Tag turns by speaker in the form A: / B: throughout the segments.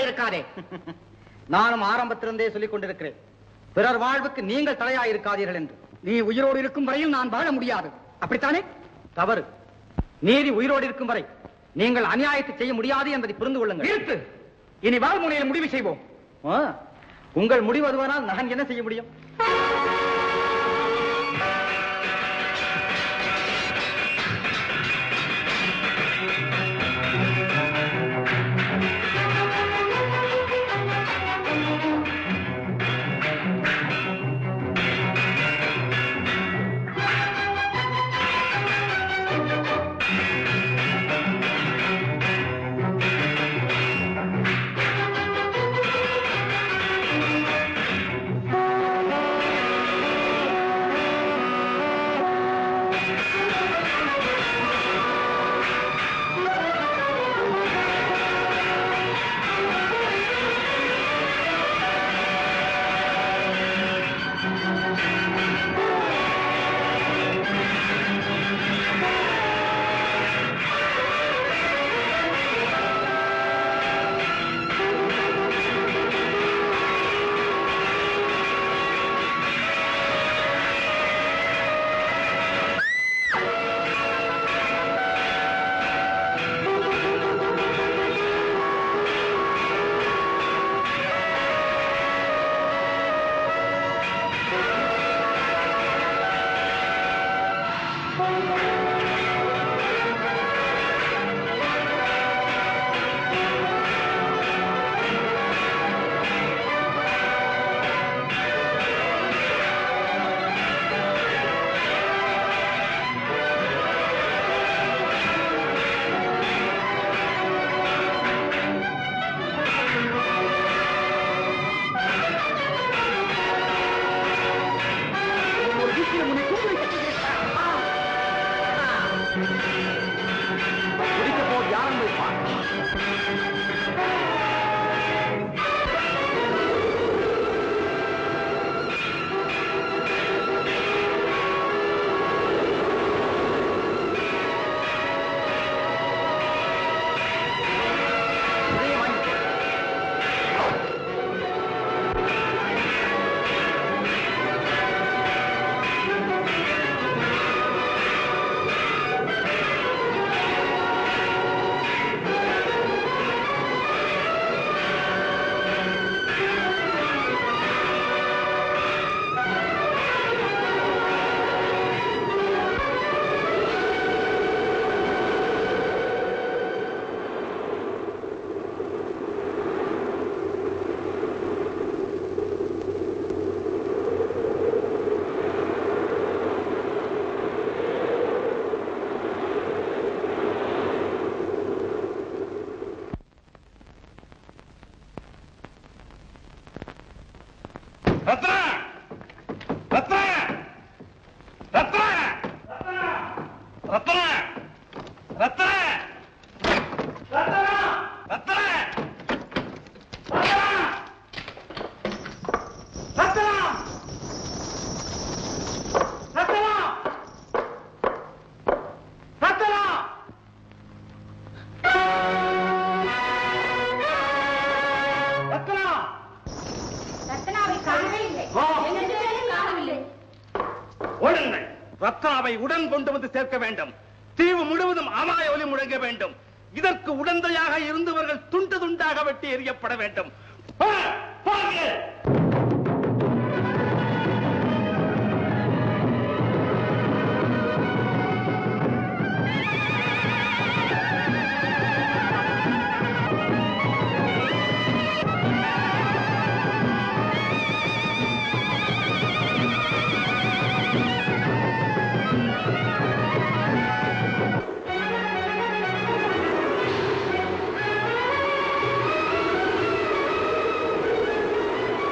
A: தலையாயிருக்காதே
B: நானும் ஆரம்பத்திலிருந்தே சொல்லிக் கொண்டிருக்கிறேன் பிறர் வாழ்வுக்கு நீங்கள் தலையாயிருக்காதீர்கள் என்று
A: நீ உயிரோடு இருக்கும் வரையில் நான் வாழ முடியாது அப்படித்தானே
B: தவறு நீதி உயிரோடு இருக்கும் வரை நீங்கள் அநியாயத்தை செய்ய முடியாது என்பதை புரிந்து கொள்ளுங்கள்
A: நிறுத்து இனி வாழ்முனையில் முடிவு செய்வோம்
B: ஆ, உங்கள் முடிவு அதுவானால் நான் என்ன செய்ய முடியும்
A: ஒரு வீட்டில் உன்னை தூக்கி வைக்கப் போகிறேன்.
B: முடிக்க போது யாரும் வைப்பார் இதையே வாங்கிக்கோ.
C: ரத்னா ரத்னா ரத்னா ரத்னா ரத்னா ரத்னா ரத்னா ரத்னா ரத்னா ரத்னா ரத்னா
D: ரத்னாவை காணவே இல்லை
C: ஆ.
D: எங்கள் பேரையும் காணவில்லை
C: ஓடுங்கள் ரத்னாவை உடன் கொண்டு வந்து சேர்க்க வேண்டும் தீவு முழுவதும் அமாய ஒலி முழங்க வேண்டும் இதற்கு உடந்தையாக இருந்தவர்கள் துண்டு துண்டாக வெட்டி எறியப்பட வேண்டும் ஆ, பாருங்கள்.
D: ரத்னா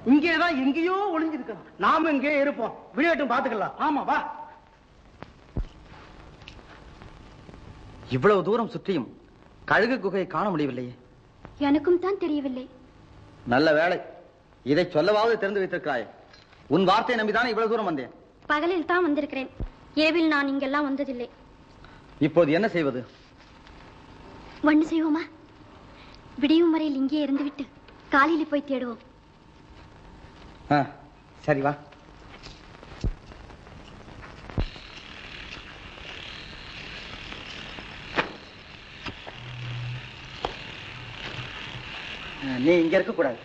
B: இங்கேதான் எங்கேயோ ஒளிஞ்சிருக்கணும் நாம இங்கே இருப்போம் விளையாட்டும் பாத்துக்கலாம் ஆமா வா இவ்வளவு தூரம் சுற்றியும் கழுகு குகையை காண முடியவில்லையே
D: எனக்கும் தான் தெரியவில்லை
B: நல்ல வேலை இதை சொல்லவாவது தெரிந்து வைத்திருக்கிறாய் உன் வார்த்தையை நம்பிதானே இவ்வளவு தூரம் வந்தேன்
D: பகலில் தான் வந்திருக்கிறேன் இரவில் நான் இங்கெல்லாம் வந்ததில்லை
B: இப்போது என்ன செய்வது
D: ஒண்ணு செய்வோமா விடியும் வரையில் இங்கே இருந்துவிட்டு காலையில போய் தேடுவோம்
B: ஆ, சரி வா ஆ, நீ இங்க இருக்க கூடாது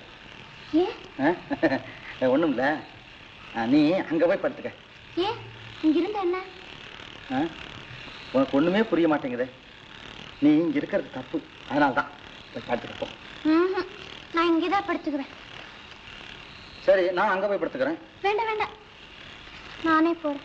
D: ஏன்
B: ஒண்ணும் இல்ல ஆ, நீ அங்க போய் படுத்துக்க
D: ஏன் இங்கிருந்த என்ன
B: ஆ? உனக்கு ஒண்ணுமே புரிய மாட்டேங்குதே நீ இங்க இருக்கிறது தப்பு அதனால தான் போய் படுத்துக்க போ
D: ம்ஹும். நான் இங்கேதான் படுத்துக்குவேன்
B: சரி நான் அங்க போய் படுத்துக்கிறேன்
D: வேண்டாம் வேண்டாம் நானே போறேன்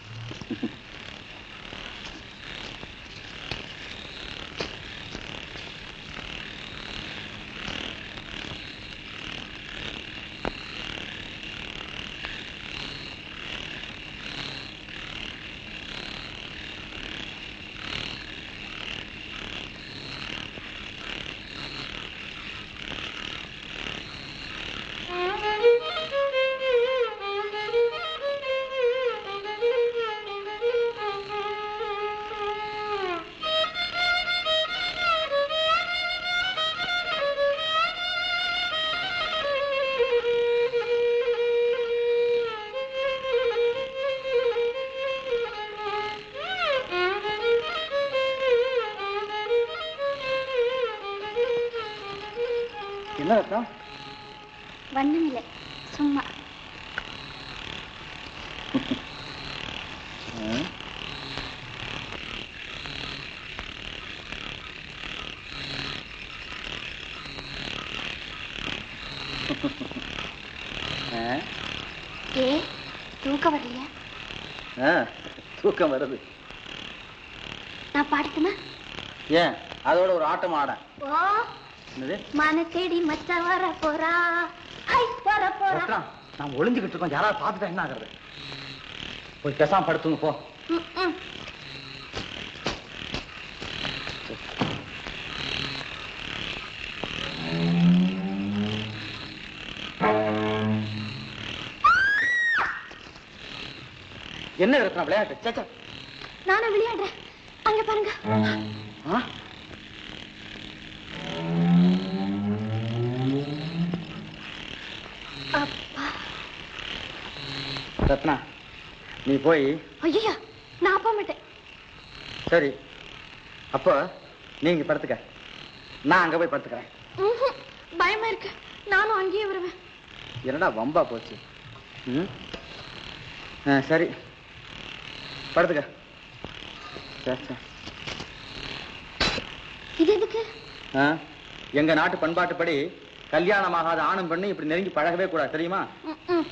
B: என்ன ரத்னம்
D: வண்ணமில்லை சும்மா
B: ஆ? ஆ?
D: ஏ தூக்கம் வரலையா
B: ஆ, தூக்கம் வருது
D: நான் பாடட்டுமா
B: ஏன் அதோட ஒரு ஆட்டம் ஆட
D: ஓ
B: என்னது
D: மன தேடி மச்சான் வர போறா ஹை போற போறா
B: ரத்னம், நாம் ஒளிஞ்சுக்கிட்டு இருக்கோம் யாராவது பார்த்துட்டா என்ன ஆகுறது போய் பேசாம படுத்துங்க போ
D: ம், ம்.
B: என்ன ரத்னா விளையாட்டு சேச்சா
D: நானும் விளையாடுறேன் அங்க பாருங்க
B: ஆ?
D: அப்பா
B: ரத்னா நீ போய்
D: ஐயா நான் போக மாட்டேன்
B: சரி அப்போ நீங்க படுத்துக்க நான் அங்க போய் படுத்துக்கிறேன்
D: ம்ஹும். பயமா இருக்கு நானும் அங்கேயே வருவேன்
B: என்னடா வம்பா போச்சு ம்? ஆ, சரி படுத்துக்க சரி, சரி.
D: இது எதுக்கு
B: ஆ? எங்க நாட்டு பண்பாட்டுப்படி கல்யாணமாகாத ஆணும் பெண்ணு இப்படி நெருங்கி பழகவே கூடாது தெரியுமா
D: ம், ம்.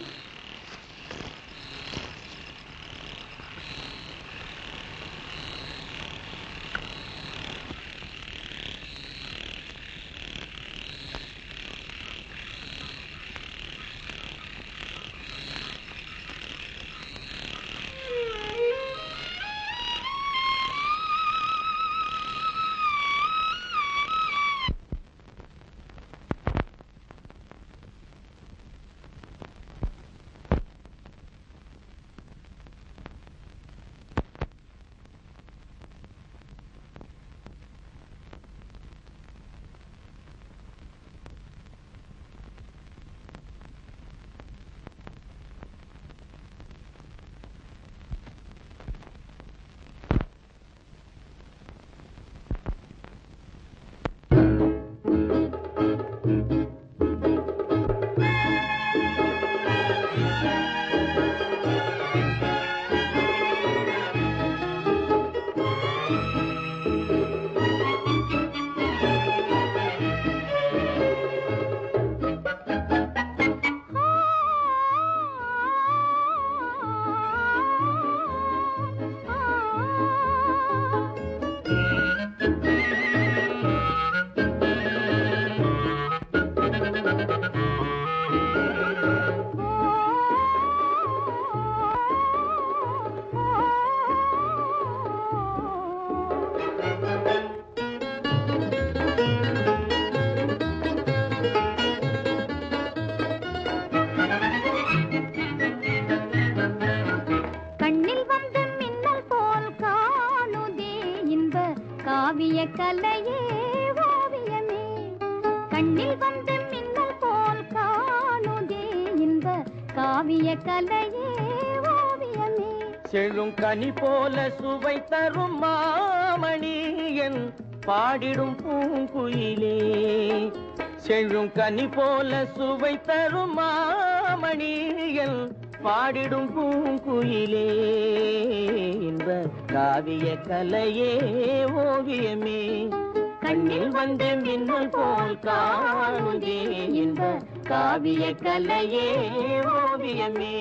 D: காவிய கலையே ஓவியமே கண்ணில் வந்து மின்னல் போல் காணுதே இன்ப காவிய கலையே ஓவியமே
E: செழும் கனி போல சுவை தரும் மாமணி என் பாடிடும் பூங்குயிலே செழும் கனி போல சுவை தரும் மாமணி என் பாடிடும் பூங்குயிலே இன்ப காவிய கலையே ஓவியமே கண்ணில் வந்து மின்னல் போல் காணுதே இன்ப காவிய கலையே ஓவியமே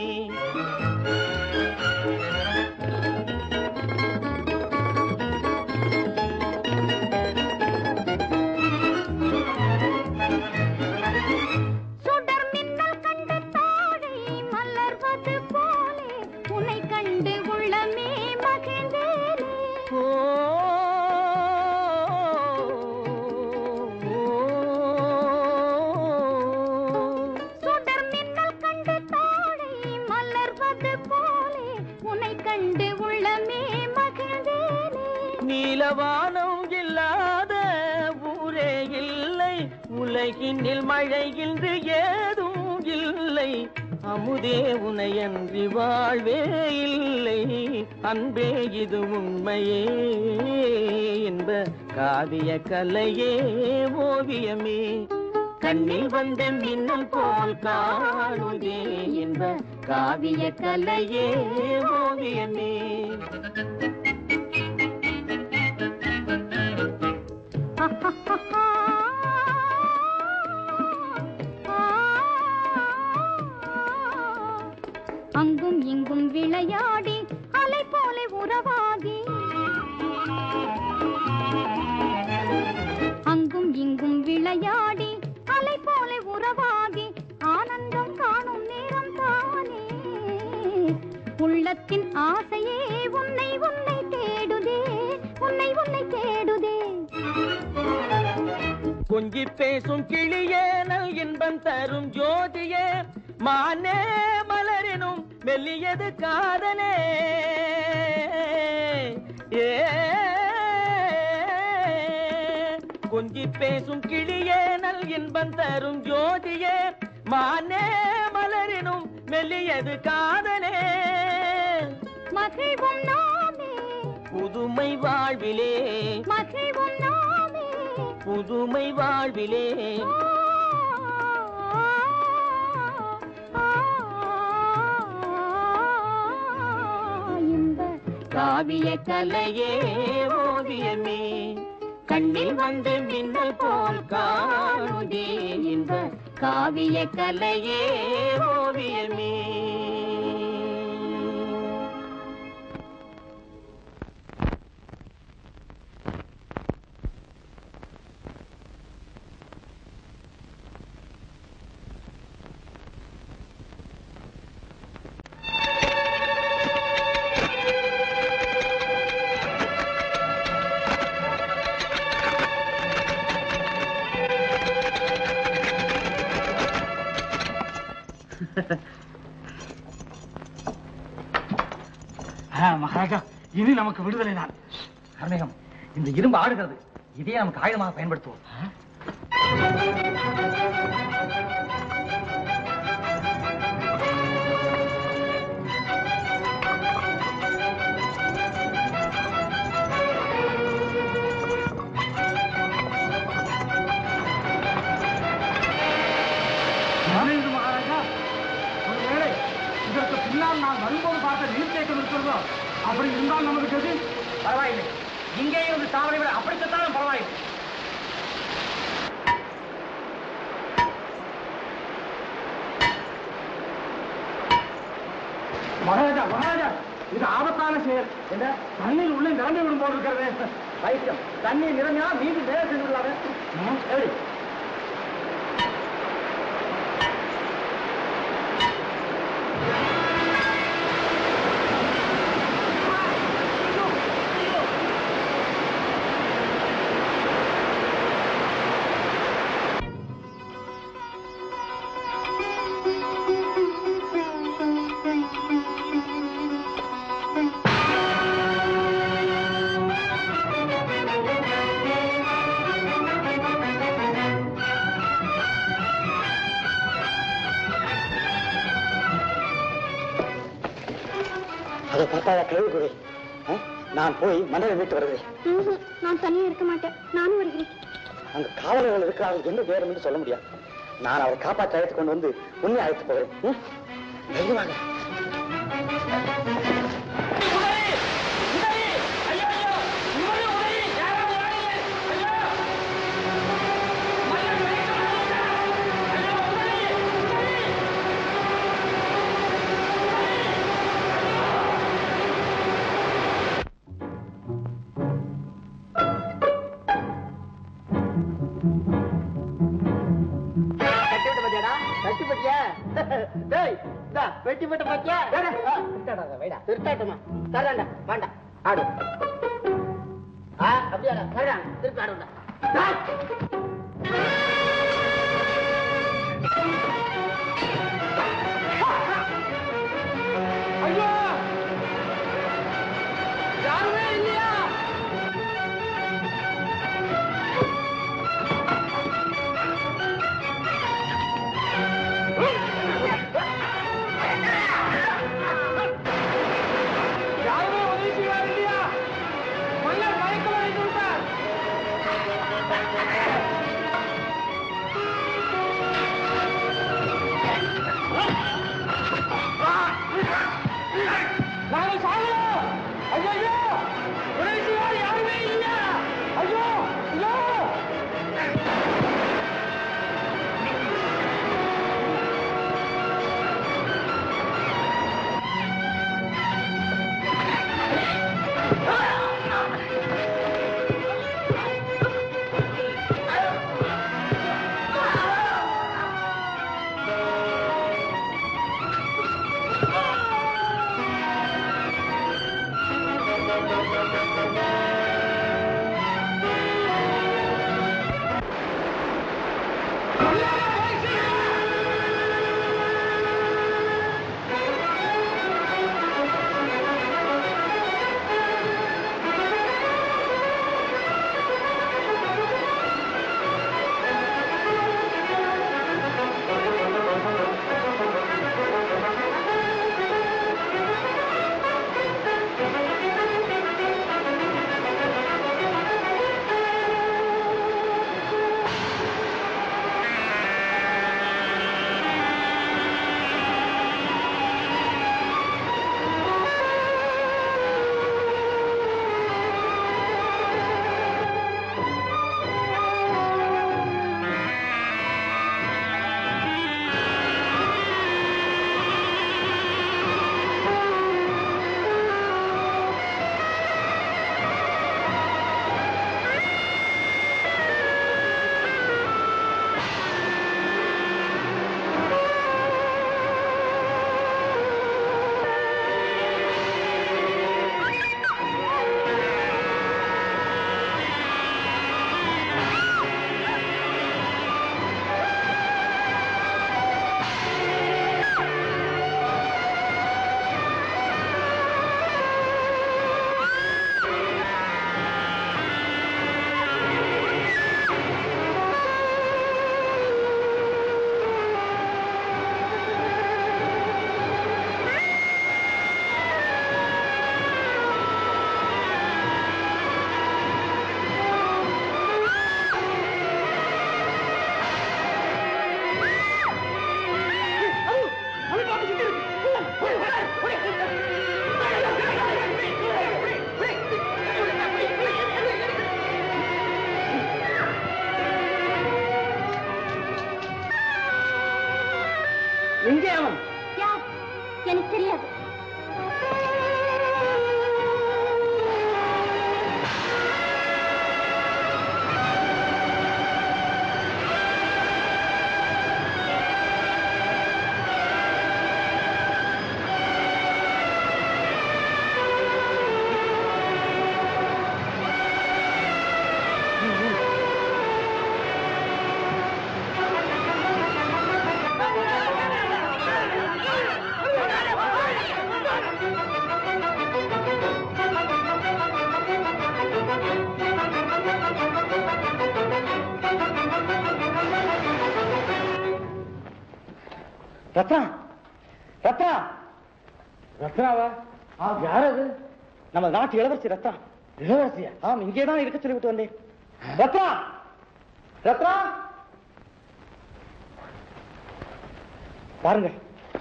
D: சுடர் மின்னல் கண்டு தாழை மலர்வது போலே உன்னை கண்டு உள்ளமே மகிழ்ந்தேனே
E: ஓ
D: சுடர் மின்னல் கண்டு தாழை மலர்வது போலே உன்னை கண்டு உள்ளமே மகிழ்ந்தேனே
E: நீலவானம் இல்லாத ஊரே இல்லை உலகினில் மழை இன்று ஏதும் இல்லை அமுதே உனையன்றி வாழ்வே இல்லை அன்பே இது உண்மையே என்ப காவிய கலையே ஓவியமே கண்ணில் வந்த மின்னல் போல் காணுதே என்ப காவிய கலையே ஓவியமே
D: அங்கும் இங்கும் விளையாடி அலை போல உறவாகி அங்கும் இங்கும் விளையாடி அலை போல உறவாகி ஆனந்தம் காணும் நேரம் தானே உள்ளத்தின் ஆசையே உன்னை உன்னை தேடுதே உன்னை உன்னை தேடுதே
E: கொஞ்சி பேசும் கிளியே நல் இன்பம் தரும் ஜோதியே மானே மலரினும் மெல்லியது காதலே ஏ கொஞ்சி பேசும் கிளியே நல் இன்பம் தரும் ஜோதியே மானே மலரினும் மெல்லியது காதலே
D: மகிழ்வும் நாமே
E: புதுமை வாழ்விலே
D: மகிழ்வும் நாமே
E: புதுமை வாழ்விலே
D: இன்ப
E: காவிய கலையே ஓவியமே கண்ணில் வந்து மின்னல் போல் காணுதே இன்ப காவிய கலையே ஓவியமே
A: மகாராஜா இனி நமக்கு விடுதலை தான்
B: அருமேகம் இந்த இரும்பு ஆடுகிறது இதையே நமக்கு ஆயுதமாக பயன்படுத்துவோம்
A: மறைந்து மகாராஜா ஒருவேளை இதற்கு பின்னால் நான் வரும்போது பார்த்த நீர்த்தேக்கம் இருக்கிறதோ அப்படி இருந்தால் நமக்கு கதி
B: பரவாயில்லை இங்கே இருந்து தாவரை விட அப்படித்தான் பரவாயில்லை
A: மகாராஜா மகாராஜா இது ஆபத்தான செயல் என்ன தண்ணீர் உள்ளே நிரம்பி விடும் போல் இருக்கிறது
B: வைத்தியம் தண்ணீர் நிரம்பினா மீது வேலை செஞ்சு விடலாமே எப்படி
D: ஆ
B: பார்த்தாயா கிழவி குரு ஆ? நான் போய் மன்னரை மீட்டு வருகிறேன்
D: ம்ஹும், நான் தனியா இருக்க மாட்டேன் நானும் வருகிறேன்
B: அங்க காவலர்கள் இருக்கிறார்கள் என்ன வேறும் என்று சொல்ல முடியாது நான் அவரை காப்பாற்ற அழைத்து கொண்டு வந்து உன்னை அழைத்து போகிறேன் ம்? தைரியமாக
E: கட்டி விட்ட பாத்தியாடா கட்டி பட்டியா டேய் இந்தா வெட்டி போட்ட பாத்தியா வைடா திருட்டாட்டமா தரேன்டா வேண்டாம் ஆடு ஆ அப்படியாடா தரேன் திருப்பி ஆடுடா
A: ஐயோ யாருமே இல்லையா யாருமே உதவி செய்வார் இல்லையா மன்னர் மயக்கம் அடைந்து விட்டார் நாங்கள் சாகிறோம் ஐயோ உதவி செய்வார் யாருமே இல்லையா ஐயோ ஐயோ
E: எங்கே அவன்
D: யார் எனக்கு தெரியாது
B: ரத்னா ரத்னா
A: ரத்னாவா
B: யார் அது நம்ம நாட்டு இளவரசி ரத்னா இளவரசியா ஆம் இங்கே தான் இருக்க சொல்லிவிட்டு வந்தேன் ரத்னா ரத்னா பாருங்கள்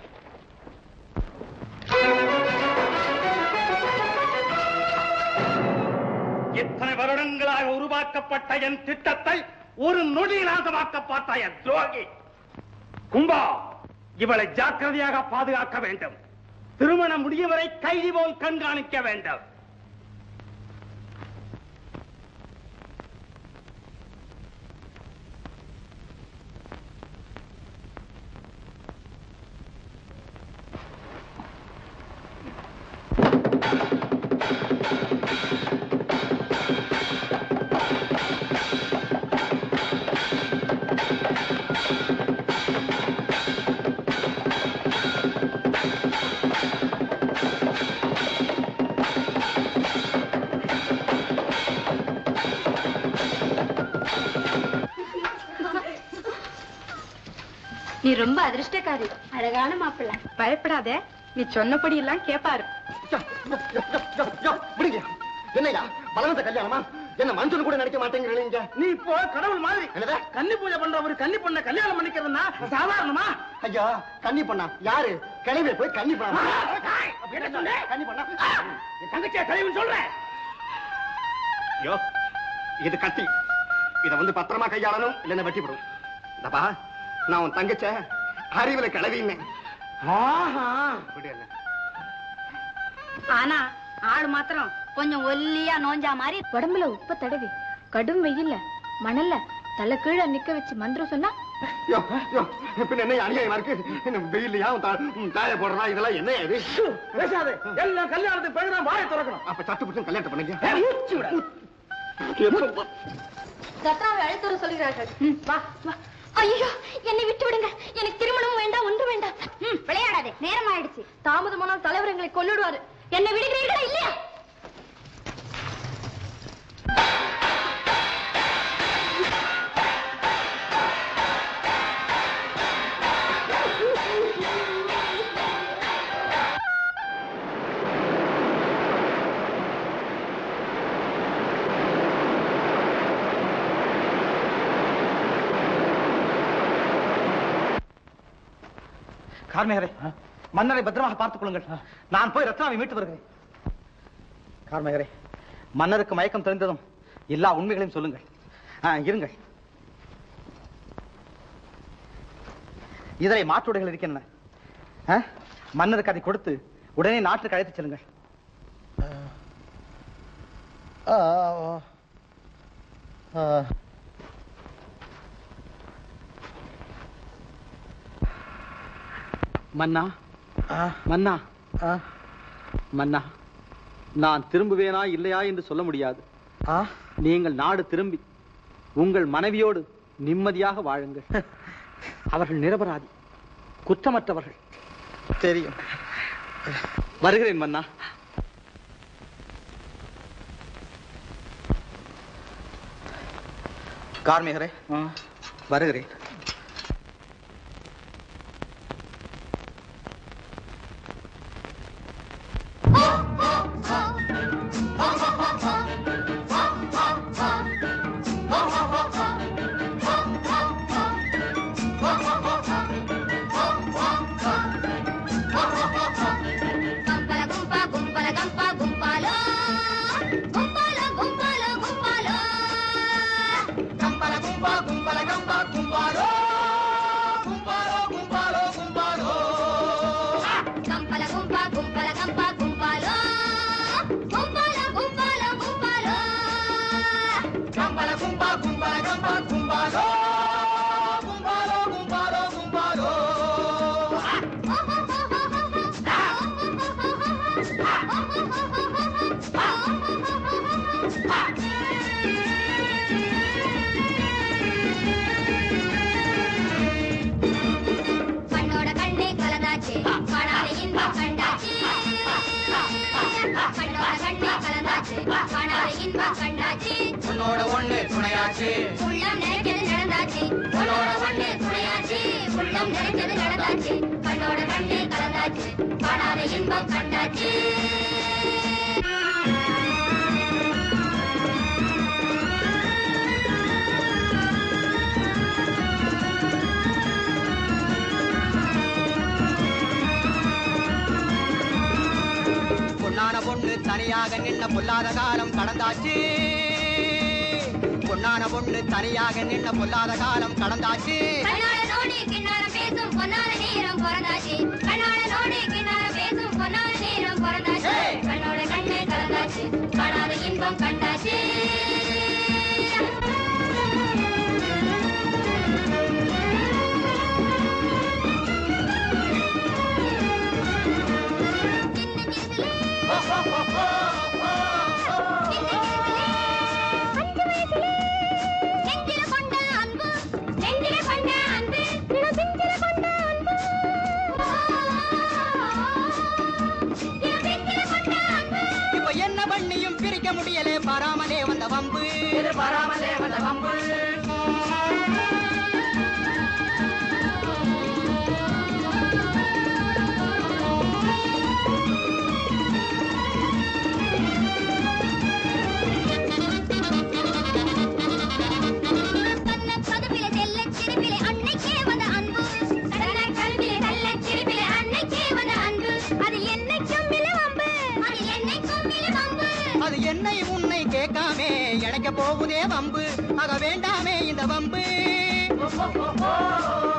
C: இத்தனை வருடங்களாக உருவாக்கப்பட்ட என் திட்டத்தை ஒரு நொடியில் நாசமாக்க பார்த்தாய துரோகி கும்பா இவளை ஜாக்கிரதையாக பாதுகாக்க வேண்டும் திருமணம் முடியும் வரை கைதி போல் கண்காணிக்க வேண்டும்
D: நீ ரொம்ப அதிர்ஷ்டக்காரி அழகான மாப்பிள்ளை பயப்படாத நீ சொன்னபடி எல்லாம் கேப்பாரு
E: விடுங்க என்னையா பலவந்த கல்யாணமா என்ன மனுஷன் கூட நினைக்க மாட்டேங்கிறீங்க
A: நீ இப்போ கடவுள் மாதிரி
E: என்னது?
A: கன்னி பூஜை பண்ற ஒரு கன்னி பொண்ணை கல்யாணம் பண்ணிக்கிறதுனா சாதாரணமா
E: ஐயா கன்னி பண்ணா யாரு கிளவிய போய் கன்னி பண்ணா
C: என்ன சொன்ன?
E: கன்னி பண்ணா
C: என் தங்கச்சியா கழிவுன்னு சொல்றேன் யோ இது கத்தி
E: இத வந்து பத்திரமா கையாளணும் இல்லைன்னா வெட்டிவிடும் இந்தப்பா நான் உன் தங்கச்ச அறிவுல கிளவின்னு
A: ஆஹா
E: அப்படி என்ன
D: ஆனா ஆள் மாத்திரம் கொஞ்சம் ஒல்லியா நோஞ்சா மாதிரி உடம்புல உப்ப தடவி கடும் வெயில்ல மணல்ல தலை கீழே நிக்க வச்சு மந்திரம் சொன்னா
E: யோ யோ பின்ன என்ன அநியாயமா இருக்கு என்ன வெயிலையா உன் தா- உன் தாய போடுறா இதெல்லாம் என்ன இது
A: பேசாதே எல்லாம் கல்யாணத்துக்கு பிறகுதான் வாயை திறக்கணும்
E: அப்ப சட்டு பிடிச்சும் கல்யாணத்தை பண்ணுங்க
D: தத்ராவை அழைத்துற சொல்கிறார்கள் வா வா ஐயோ என்னை விட்டு விடுங்க எனக்கு திருமணம் வேண்டாம் ஒன்று வேண்டாம் ம், விளையாடாதே நேரம் ஆயிடுச்சு தாமதமானால் தலைவர் எங்களை கொன்னுடுவாரு என்னை விடுகிறீர்களா இல்லையா
B: கார்மேகரே மன்னரை பத்திரமாக பார்த்துக் கொள்ளுங்கள் நான் போய் ரத்னாவை மீட்டு வருகிறேன் கார்மேகரே மன்னருக்கு மயக்கம் தெரிந்ததும் எல்லா உண்மைகளையும் சொல்லுங்கள் ஆ, இருங்கள் இதரை மாற்றுடைகள் இருக்கின்றன ஆ, மன்னருக்கு அதை கொடுத்து உடனே நாட்டுக்கு அழைத்துச் செல்லுங்கள்
F: மன்னா மன்னா மன்னா நான் திரும்புவேனா இல்லையா என்று சொல்ல முடியாது நீங்கள் நாடு திரும்பி உங்கள் மனைவியோடு நிம்மதியாக வாழுங்கள் அவர்கள் நிரபராதி குற்றமற்றவர்கள்
B: தெரியும்
F: வருகிறேன் மன்னா
B: கார்மேகரே வருகிறேன்
D: గుంపల గుంప గుంపల గంప గుంపాలో గుంపాలో గుంపాలో గుంపాలో
E: గంపల గుంప గుంపల గంప గుంపాలో గుంపాలో గుంపాలో గుంపాలో
D: గంపల గుంప గుంపల గంప గుంపాలో గుంపాలో గుంపాలో గుంపాలో
E: గంపల గుంప గుంపల గంప గుంపాలో గుంపాలో గుంపాలో గుంపాలో
D: கண்ணோட கண்ணே கலந்தாச்சு காணாத இன்பம் கண்டாச்சு கண்ணோட கண்ணே கலந்தாச்சு காணாத இன்பம் கண்டாச்சு
E: உன்னோட ஒண்ணு துணையாச்சு
D: உள்ளம் நினைச்சது நடந்தாச்சு உன்னோட ஒண்ணு துணையாச்சு உள்ளம் நினைச்சது நடந்தாச்சு கண்ணோட கண்ணே கலந்தாச்சு காணாத காணாத இன்பம் கண்டாச்சு
E: பொன்னான பொண்ணு தனியாக நின்ன பொல்லாத காலம் கடந்தாச்சு பொன்னான பொண்ணு தனியாக நின்ன பொல்லாத காலம் கடந்தாச்சு
D: கண்ணால நோடி கிண்ணார பேசும் பொன்னால நேரம் பிறந்தாச்சு கண்ணால நோடி கிண்ணார பேசும் பொன்னால நேரம் பிறந்தாச்சு கண்ணோட கண்ணே கலந்தாச்சு காணாத இன்பம் கண்டாச்சு நெஞ்சில கொண்ட அன்பு நெஞ்சில கொண்ட அன்பு நெஞ்சில கொண்ட அன்பு நெஞ்சில கொண்ட அன்பு
E: இப்ப என்ன பண்ணியும் பிரிக்க முடியலே பாராமலே வந்த வம்பு பாராமலே வந்த வம்பு
D: கண்ண கதவிலே தெல்ல சிரிப்பிலே அன்னைக்கே வந்த அன்பு கண்ண கதவிலே தெல்ல சிரிப்பிலே அன்னைக்கே வந்த அன்பு அது என்னைக்கும் இல்ல வம்பு அது என்னைக்கும் இல்ல வம்பு
E: அது என்னை உன்னை கேட்காமே இணைக்க போகுதே வம்பு ஆக வேண்டாமே இந்த வம்பு